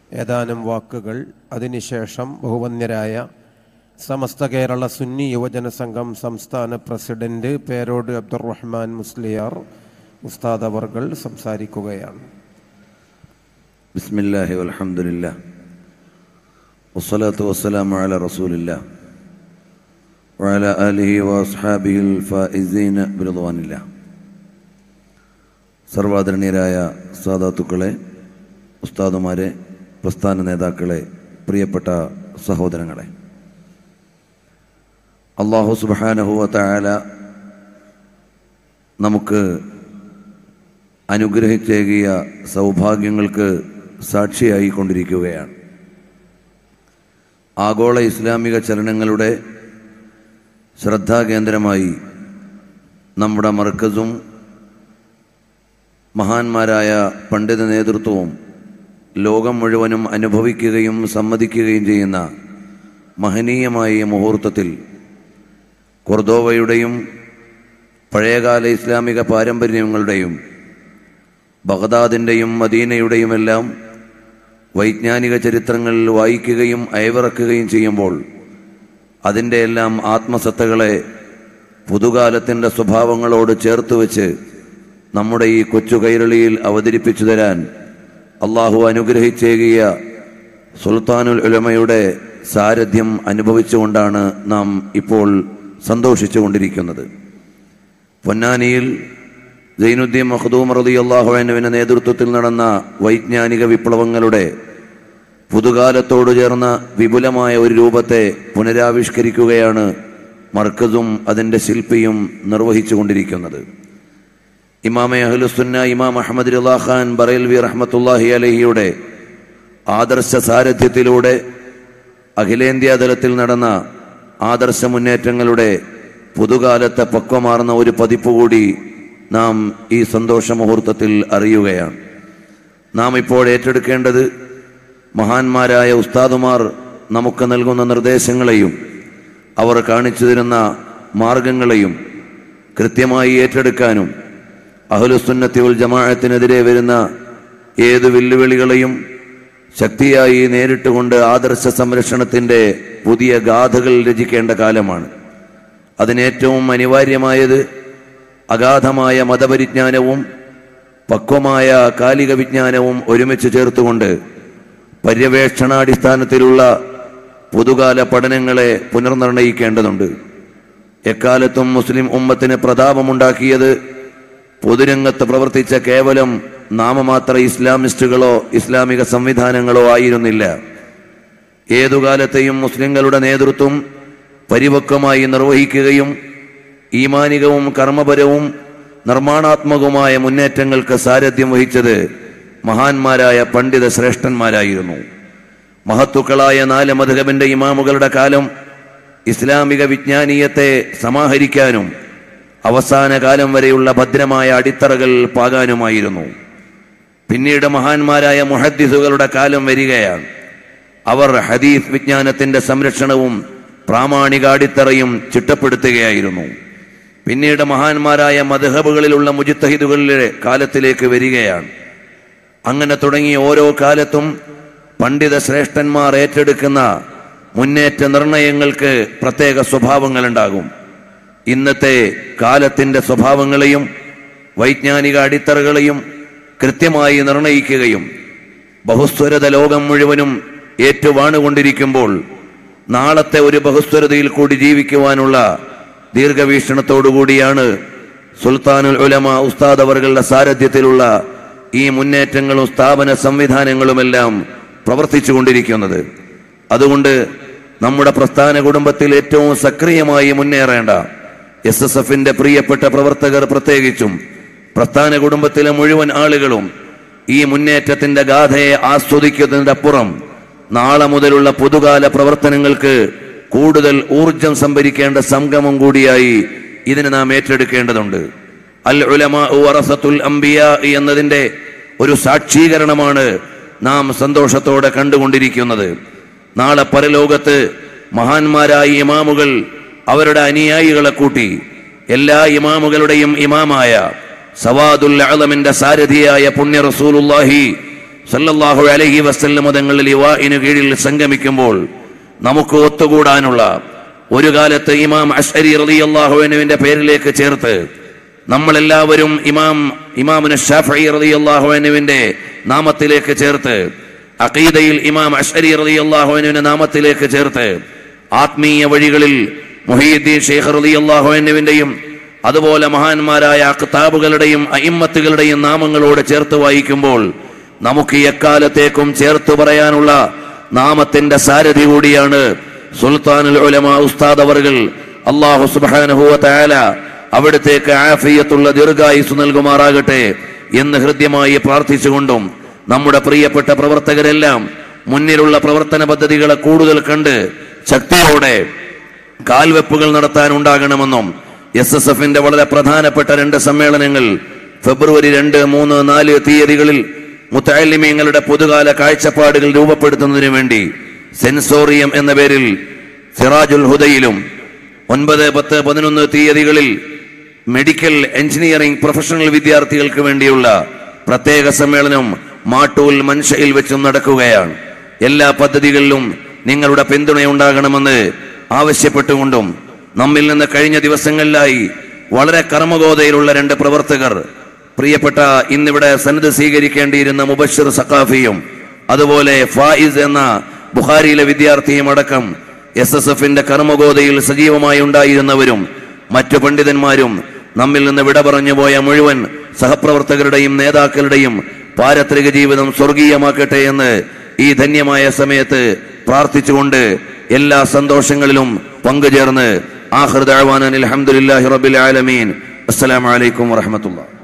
ഏതാനും വാക്കുകൾ അതിനുശേഷം ബഹുവന്യരായ സമസ്ത കേരള സുന്നി യുവജന സംഘം സംസ്ഥാന പ്രസിഡന്റ് പേരോട് അബ്ദുറഹ്മാൻ മുസ്ലിയാർ ഉസ്താദ് അവർകൾ സംസാരിക്കുകയാണ് بسم الله والحمد لله والصلاة والسلام على رسول الله وعلى آله وأصحابه الفائزين برضوان الله സർവാദരണീയരായ സാദാത്തുക്കളെ ഉസ്താദുമാരെ പ്രസ്ഥാന നേതാക്കളെ പ്രിയപ്പെട്ട സഹോദരങ്ങളെ അള്ളാഹു സുബാനഹുവ തായാല നമുക്ക് അനുഗ്രഹിച്ചേകിയ സൗഭാഗ്യങ്ങൾക്ക് സാക്ഷിയായി കൊണ്ടിരിക്കുകയാണ് ആഗോള ഇസ്ലാമിക ചലനങ്ങളുടെ ശ്രദ്ധാകേന്ദ്രമായി നമ്മുടെ മർക്കസും മഹാന്മാരായ പണ്ഡിത നേതൃത്വവും ലോകം മുഴുവനും അനുഭവിക്കുകയും സമ്മതിക്കുകയും ചെയ്യുന്ന മഹനീയമായ ഈ മുഹൂർത്തത്തിൽ കൊർദോവയുടെയും പഴയകാല ഇസ്ലാമിക പാരമ്പര്യങ്ങളുടെയും ബഗ്ദാദിൻ്റെയും മദീനയുടെയുമെല്ലാം വൈജ്ഞാനിക ചരിത്രങ്ങൾ വായിക്കുകയും അയവിറക്കുകയും ചെയ്യുമ്പോൾ അതിൻ്റെ എല്ലാം ആത്മസത്തകളെ പുതുകാലത്തിൻ്റെ സ്വഭാവങ്ങളോട് ചേർത്ത് വെച്ച് നമ്മുടെ ഈ കൊച്ചു കൈരളിയിൽ അവതരിപ്പിച്ചു തരാൻ അള്ളാഹു അനുഗ്രഹിച്ചേകിയ സുൽത്താനുൽ ഉലമയുടെ സാരഥ്യം അനുഭവിച്ചുകൊണ്ടാണ് നാം ഇപ്പോൾ സന്തോഷിച്ചുകൊണ്ടിരിക്കുന്നത് പൊന്നാനിയിൽ സൈനുദ്ദീൻ മഖ്ദൂം റതി അള്ളാഹുവിൻ്റെ നേതൃത്വത്തിൽ നടന്ന വൈജ്ഞാനിക വിപ്ലവങ്ങളുടെ പുതുകാലത്തോട് ചേർന്ന വിപുലമായ ഒരു രൂപത്തെ പുനരാവിഷ്കരിക്കുകയാണ് മർക്കസും അതിൻ്റെ ശില്പിയും നിർവഹിച്ചുകൊണ്ടിരിക്കുന്നത് ഇമാമെ അഹ്ലുസുന്ന ഇമാം അഹമ്മദ് ഖാൻ ബറേൽവി റഹ്മത്തുല്ലാഹി അലഹിയുടെ ആദർശ സാരഥ്യത്തിലൂടെ അഖിലേന്ത്യാ തലത്തിൽ നടന്ന ആദർശ മുന്നേറ്റങ്ങളുടെ പുതുകാലത്തെ പക്വമാർന്ന ഒരു പതിപ്പ് കൂടി നാം ഈ സന്തോഷ മുഹൂർത്തത്തിൽ അറിയുകയാണ് നാം ഇപ്പോൾ ഏറ്റെടുക്കേണ്ടത് മഹാന്മാരായ ഉസ്താദുമാർ നമുക്ക് നൽകുന്ന നിർദ്ദേശങ്ങളെയും അവർ കാണിച്ചു തരുന്ന മാർഗങ്ങളെയും കൃത്യമായി ഏറ്റെടുക്കാനും അഹ്ലുസുന്നത്തി ഉൽ ജമാഅത്തിനെതിരെ വരുന്ന ഏത് വെല്ലുവിളികളെയും ശക്തിയായി നേരിട്ടുകൊണ്ട് ആദർശ സംരക്ഷണത്തിൻ്റെ പുതിയ ഗാഥകൾ രചിക്കേണ്ട കാലമാണ് അതിനേറ്റവും അനിവാര്യമായത് അഗാധമായ മതപരിജ്ഞാനവും പക്വമായ കാലിക വിജ്ഞാനവും ഒരുമിച്ച് ചേർത്തുകൊണ്ട് പര്യവേക്ഷണാടിസ്ഥാനത്തിലുള്ള പുതുകാല പഠനങ്ങളെ പുനർനിർണയിക്കേണ്ടതുണ്ട് എക്കാലത്തും മുസ്ലിം ഉമ്മത്തിന് പ്രതാപമുണ്ടാക്കിയത് പൊതുരംഗത്ത് പ്രവർത്തിച്ച കേവലം നാമമാത്ര ഇസ്ലാമിസ്റ്റുകളോ ഇസ്ലാമിക സംവിധാനങ്ങളോ ആയിരുന്നില്ല ഏതുകാലത്തെയും മുസ്ലിങ്ങളുടെ നേതൃത്വം പരിപക്വമായി നിർവഹിക്കുകയും ഈമാനികവും കർമ്മപരവും നിർമ്മാണാത്മകവുമായ മുന്നേറ്റങ്ങൾക്ക് സാരഥ്യം വഹിച്ചത് മഹാന്മാരായ പണ്ഡിത ശ്രേഷ്ഠന്മാരായിരുന്നു മഹത്തുക്കളായ നാല് മധുഹബിന്റെ ഇമാമുകളുടെ കാലം ഇസ്ലാമിക വിജ്ഞാനീയത്തെ സമാഹരിക്കാനും അവസാന കാലം വരെയുള്ള ഭദ്രമായ അടിത്തറകൾ പാകാനുമായിരുന്നു പിന്നീട് മഹാന്മാരായ മുഹദ്ദിസുകളുടെ കാലം വരികയാണ് അവർ ഹദീസ് വിജ്ഞാനത്തിന്റെ സംരക്ഷണവും പ്രാമാണിക അടിത്തറയും ചിട്ടപ്പെടുത്തുകയായിരുന്നു പിന്നീട് മഹാന്മാരായ മധുഹബുകളിലുള്ള മുജിത്തഹിദുകളിലെ കാലത്തിലേക്ക് വരികയാണ് അങ്ങനെ തുടങ്ങി ഓരോ കാലത്തും പണ്ഡിത ശ്രേഷ്ഠന്മാർ ഏറ്റെടുക്കുന്ന മുന്നേറ്റ നിർണയങ്ങൾക്ക് പ്രത്യേക സ്വഭാവങ്ങളുണ്ടാകും ഇന്നത്തെ കാലത്തിന്റെ സ്വഭാവങ്ങളെയും വൈജ്ഞാനിക അടിത്തറകളെയും കൃത്യമായി നിർണയിക്കുകയും ബഹുസ്വരത ലോകം മുഴുവനും ഏറ്റുവാണുകൊണ്ടിരിക്കുമ്പോൾ നാളത്തെ ഒരു ബഹുസ്വരതയിൽ കൂടി ജീവിക്കുവാനുള്ള ദീർഘവീക്ഷണത്തോടുകൂടിയാണ് സുൽത്താനുൽ ഉലമ ഉസ്താദ് അവറുകളുടെ സാരഥ്യത്തിലുള്ള ഈ മുന്നേറ്റങ്ങളും സ്ഥാപന സംവിധാനങ്ങളുമെല്ലാം പ്രവർത്തിച്ചു കൊണ്ടിരിക്കുന്നത് അതുകൊണ്ട് നമ്മുടെ പ്രസ്ഥാന കുടുംബത്തിൽ ഏറ്റവും സക്രിയമായി മുന്നേറേണ്ട എസ് എസ് എഫിന്റെ പ്രിയപ്പെട്ട പ്രവർത്തകർ പ്രത്യേകിച്ചും പ്രസ്ഥാന കുടുംബത്തിലെ മുഴുവൻ ആളുകളും ഈ മുന്നേറ്റത്തിന്റെ ഗാഥയെ ആസ്വദിക്കുന്നതിന്റെ അപ്പുറം നാളെ മുതലുള്ള പുതുകാല പ്രവർത്തനങ്ങൾക്ക് കൂടുതൽ ഊർജം സംഭരിക്കേണ്ട സംഗമം കൂടിയായി ഇതിനെ നാം ഏറ്റെടുക്കേണ്ടതുണ്ട് അൽ ഉലമാ വറസത്തുൽ അംബിയ എന്നതിന്റെ ഒരു സാക്ഷീകരണമാണ് നാം സന്തോഷത്തോടെ കണ്ടുകൊണ്ടിരിക്കുന്നത് നാളെ പരലോകത്ത് മഹാന്മാരായ ഇമാമുകൾ അവരുടെ അനുയായികളെ കൂട്ടി എല്ലാ ഇമാമുകളുടെയും ഇമാമായ സവാദുൽ അളമിന്റെ സാരഥിയായ പുണ്യ റസൂലുല്ലാഹി സല്ലല്ലാഹു അലൈഹി വസല്ലം തങ്ങളിൽ ലിവാഇനു കീഴിൽ സംഗമിക്കുമ്പോൾ നമുക്ക് ഒത്തുകൂടാനുള്ള ഒരു കാലത്ത് ഇമാം അഷ്അരി റളിയല്ലാഹുവിനുവിന്റെ പേരിലേക്ക് ചേർത്ത് നമ്മളെല്ലാവരും ഇമാം ഇമാമുന ഷാഫി റളിയല്ലാഹുവിനുവിന്റെ നാമത്തിലേക്ക് ചേർത്ത് അഖീദയിൽ ഇമാം അഷ്അരി റളിയല്ലാഹുവിനുവിന്റെ നാമത്തിലേക്ക് ചേർത്ത് ആത്മീയ വഴികളിൽ മുഹീദ്ദീൻ ഷെയ്ഖ് റളിയല്ലാഹുവിനുവിന്റെയും അതുപോലെ മഹാന്മാരായ കിതാബുകളുടെയും അയിമ്മത്തുകളുടെയും നാമങ്ങളോട് ചേർത്ത് വായിക്കുമ്പോൾ നമുക്ക് ഈ എക്കാലത്തേക്കും ചേർത്ത് പറയാനുള്ള നാമത്തിന്റെ സാരഥി കൂടിയാണ് സുൽത്താനുൽ ഉലമ ഉസ്താദ് അവർകൾ അള്ളാഹു സുബ്ഹാനഹു വ തആല അവിടത്തേക്ക് ആഫിയത്തുള്ള ദീർഘായുസ് നൽകുമാറാകട്ടെ എന്ന് ഹൃദ്യമായി പ്രാർത്ഥിച്ചുകൊണ്ടും നമ്മുടെ പ്രിയപ്പെട്ട പ്രവർത്തകരെല്ലാം മുന്നിലുള്ള പ്രവർത്തന പദ്ധതികളെ കൂടുതൽ കണ്ട് ശക്തിയോടെ കാൽവെപ്പുകൾ നടത്താൻ ഉണ്ടാകണമെന്നും എസ് എസ് എഫിന്റെ വളരെ പ്രധാനപ്പെട്ട രണ്ട് സമ്മേളനങ്ങൾ ഫെബ്രുവരി രണ്ട് മൂന്ന് നാല് തീയതികളിൽ മുത്താലിമീങ്ങളുടെ പൊതുകാല കാഴ്ചപ്പാടുകൾ രൂപപ്പെടുത്തുന്നതിനു വേണ്ടി സെൻസോറിയം എന്ന പേരിൽ സിറാജുൽ ഹുദയിലും ഒൻപത് പത്ത് പതിനൊന്ന് തീയതികളിൽ മെഡിക്കൽ എഞ്ചിനീയറിംഗ് പ്രൊഫഷണൽ വിദ്യാർത്ഥികൾക്ക് വേണ്ടിയുള്ള പ്രത്യേക സമ്മേളനം മാട്ടൂൽ മൻഷയിൽ വെച്ചും നടക്കുകയാണ് എല്ലാ പദ്ധതികളിലും നിങ്ങളുടെ പിന്തുണയുണ്ടാകണമെന്ന് ആവശ്യപ്പെട്ടുകൊണ്ടും നമ്മിൽ നിന്ന് കഴിഞ്ഞ ദിവസങ്ങളിലായി വളരെ കർമ്മഗോതയിലുള്ള രണ്ട് പ്രവർത്തകർ പ്രിയപ്പെട്ട ഇന്നിവിടെ സന്നദ്ധ സ്വീകരിക്കേണ്ടിയിരുന്ന മുബഷിർ സഖാഫിയും അതുപോലെ ഫായിസ് എന്ന ബുഹാരിയിലെ വിദ്യാർത്ഥിയും അടക്കം എസ് എസ് എഫിന്റെ കർമ്മഗോതയിൽ സജീവമായി ഉണ്ടായിരുന്നവരും മറ്റു പണ്ഡിതന്മാരും നമ്മിൽ നിന്ന് വിട പറഞ്ഞു പോയ മുഴുവൻ സഹപ്രവർത്തകരുടെയും നേതാക്കളുടെയും പാരത്രിക ജീവിതം സ്വർഗീയമാക്കട്ടെ എന്ന് ഈ ധന്യമായ സമയത്ത് പ്രാർത്ഥിച്ചുകൊണ്ട് എല്ലാ സന്തോഷങ്ങളിലും പങ്കുചേർന്ന് ആഹൃദാൻ അലഹമുല്ലാഹി റബിൽ ആലമീൻ അസ്സലാമലൈക്കും വറഹമത്തുള്ള